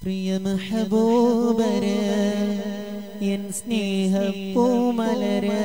പ്രിയ മെഹബൂബര് N സ്നേഹപ്പൂമലര്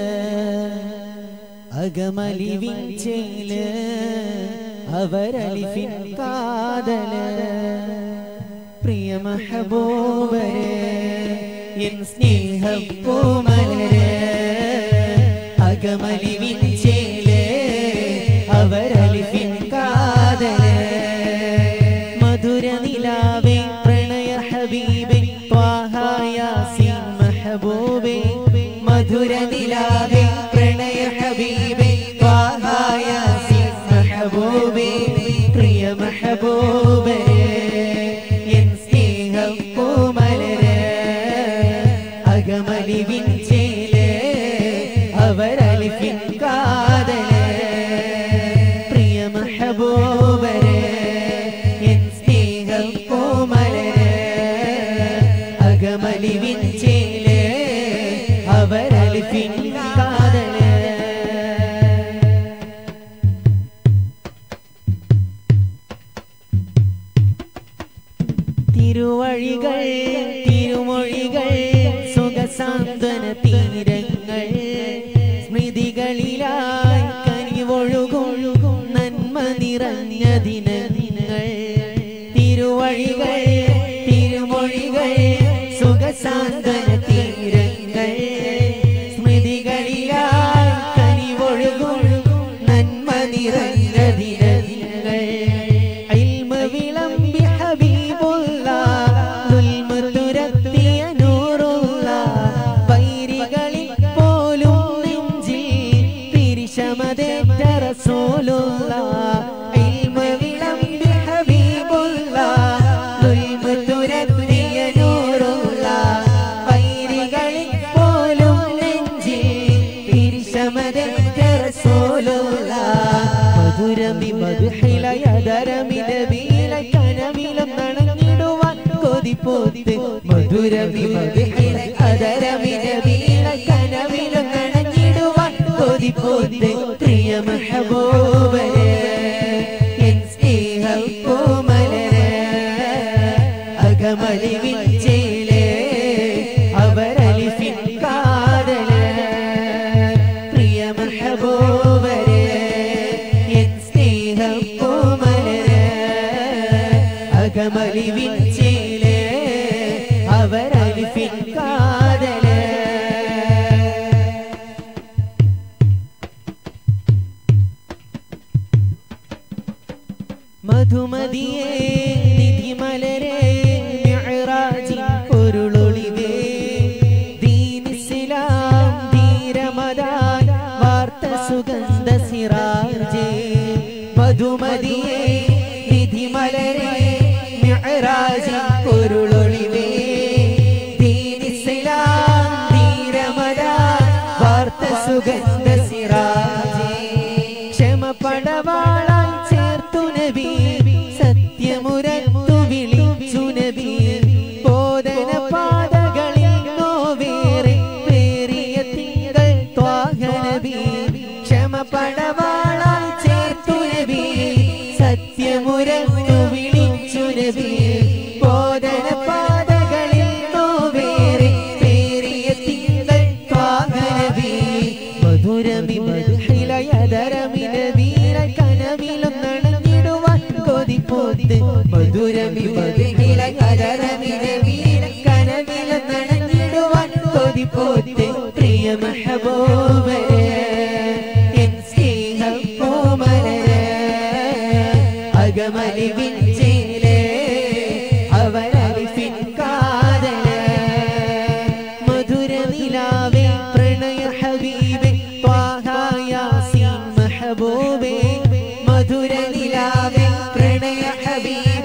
അകമലിവിൻ ചേല് അവരലിഫിൻ കാതല് പ്രിയ മെഹബൂബര് N സ്നേഹപ്പൂമലര് അകമലിവിൻ ചേല് അവരലിഫിൻ കാതല് മധുര നിലാവേ പ്രണയ ഹബീബേ ത്വാഹ യാസീൻ മെഹബൂബേ മധുര നിലാവേ പ്രണയ ഹബീബേ ത്വാഹ യാസീൻ മെഹബൂബേ പ്രിയ മെഹബൂബേ എൻ സ്നേഹം പൂമലര് അകമലിവിൻ ചേല് അവരലിഫിൻ കാതല് പ്രിയ മെഹബൂബര് എൻ സ്നേഹം പൂമലര് അകമലിവിൻ ചേല് അവരലിഫിൻ കാതല് തിരുവഴികൾ തിരുമൊഴികൾ സുഖസാന്ത്വന തീരങ്ങൾ സ്മൃതികളിലായി കനിവൊഴുകും നന്മ നിറഞ്ഞ ദിനങ്ങൾ തിരുവഴികൾ തിരുമൊഴികൾ സുഖസാന്ത്വന തീരങ്ങൾ സ്മൃതികളിലായി കനിവൊഴുകും നന്മ നിറഞ്ഞ ദിനങ്ങൾ ഇൽമ വിളമ്പി ഹബീബുള്ള ദുൽമ തുരത്തിയ നൂറുള്ള വൈരികളിൽ പോലും നെഞ്ചിൽ തിരിശമതേറ്റ റസൂലുള്ള ഇൽമ വിളമ്പി ഹബീബുള്ള ദുൽമ തുരത്തിയ നൂറുള്ള വൈരികളിൽ പോലും നെഞ്ചിൽ തിരിശമതേറ്റ റസൂലുള്ള മധുരമി മധുഹിലയതരമിതീല കനവിലും നണഞ്ഞിടുവാൻ കൊതിപ്പോത്ത് മധുരമി മധുഹില അതരമിതീല കനവിലും നണഞ്ഞിടുവാൻ കൊതിപ്പോത്ത് പ്രിയ മെഹബൂബരെ എൻ സ്നേഹം പൂമലരെ അകമലിവിൻ ചേലേ അവരലിഫിൻ കാതല് പ്രിയ മെഹബൂബരെ എൻ സ്നേഹം പൂമലര് അകമലിവിൻ ചേല് അവരലിഫിൻ കാതല് മധുമതിയേ നിധിമലരെ മിഅ്റാജിൻ പൊരുളൊളിവേ ദീനിസ്ലാം ധീരമതാൻ വാർത്ത സുഗന്ധ സിറാജേ മധുമതിയേ നിധിമലരെ മിഅ്റാജിൻ പൊരുളൊളിവേ ദീനിസ്ലാം ധീരമതാൻ വാർത്ത സുഗന്ധ സിറാജേ ക്ഷമപടവാളായി ചേർത്തു നബി സത്യമുരത്തു വിളിച്ചു നബി ബോധന പാതകളിൽ നോവേറെ പേറിയ തിങ്കൾ ത്വാഹ നബി ക്ഷമപടവാളായി ചേർത്തു നബി സത്യമുരത്തു വിളിച്ചു നബി ബോധന പാതകളിൽ നോവേറെ പേറിയ തിങ്കൾ ത്വാഹ നബി മധുരമി മധുഹിലയതരമി നബീല കനവിലും നടന്നിടുവാൻ കൊതിപ്പോത്ത് മധുരമി മധുഹിലയതരമി നബീല കനവിലും നടന്നിടുവാൻ കൊതിപ്പോത്ത് പ്രിയ മെഹബൂബരെ എൻ സ്നേഹം പൂമലരെ അകമലിവിൻ ചേലേ അവരലിഫിൻ കാതല് മധുര നിലാവേ പ്രണയ ഹബീബേ ത്വാഹ യാസീൻ മെഹബൂബേ മധുര നിലാവേ പ്രണയ ഹബീബേ